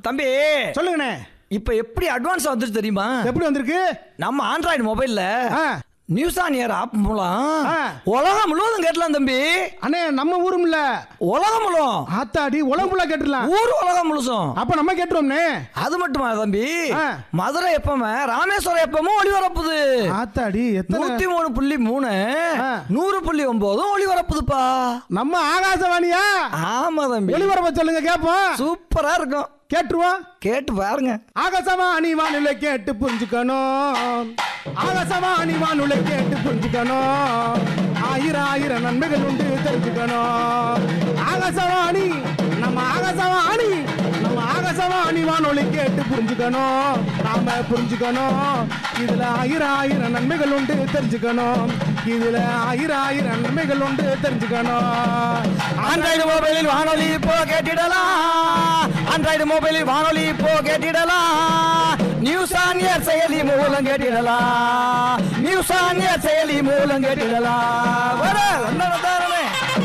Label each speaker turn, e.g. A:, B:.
A: தம்பி
B: சொல்லுங்கண்ணே
A: இப்ப எப்படி அட்வான்ஸ் வந்துருச்சு தெரியுமா
B: எப்படி வந்திருக்கு
A: நம்ம ஆண்ட்ராய்டு மொபைல்ல
B: ஆ.
A: நியூஸ் ஆன் ஏர் ஆப் மூலம்
B: ஆ.
A: உலகம் முழுவதும் கேட்டலாம் தம்பி
B: அண்ணே நம்ம ஊரும் இல்ல
A: உலகம் முழுவதும்
B: ஆத்தாடி உலகம் ஃபுல்லா கேட்டுடலாம்
A: ஊர் உலகம் முழுசும்
B: அப்ப நம்ம கேட்டுருவோம்னே
A: அது மட்டுமா தம்பி
B: ஆ.
A: மதுரை எப்பம ராமேஸ்வரம் எப்பமும் ஒளிபரப்புது
B: ஆத்தாடி எத்தனை
A: நூத்தி மூணு புள்ளி மூணு
B: ஆ.
A: நூறு புள்ளி ஒன்பதும் ஒளிபரப்புதுப்பா
B: நம்ம ஆகாசவாணியா
A: ஆமா தம்பி
B: ஒளிபரப்ப சொல்லுங்க கேப்போம்
A: சூப்பரா இருக்கும்
B: கேட்டுருவோம்
A: கேட்டு பாருங்க
B: ஆகாசவாணி வானுல கேட்டு புரிஞ்சுக்கணும் ஆகாசவாணி வானுல கேட்டு புரிஞ்சுக்கணும் ஆயிரம் ஆயிரம் நன்மைகள் உண்டு தெரிஞ்சுக்கணும் ஆகாசவாணி நம்ம ஆகாசவாணி நம்ம ஆகாசவாணி வானொலி கேட்டு புரிஞ்சுக்கணும் நாம புரிஞ்சுக்கணும் இதுல ஆயிரம் ஆயிரம் நன்மைகள் உண்டு தெரிஞ்சுக்கணும் இதுல ஆயிரம் ஆயிரம் நன்மைகள் உண்டு தெரிஞ்சுக்கணும்
A: ஆண்ட்ராய்டு மொபைலில் வானொலி இப்போ கேட்டிடலாம் ஆண்ட்ராய்டு மொபைலில் வானொலி இப்போ கேட்டிடலாம் நியூஸ் ஆன் ஏர் செயலி மூலம் கேட்டிடலாம் நியூஸ் ஆன் ஏர் செயலி மூலம் கேட்டிடலாம் வர, வந்தனதான்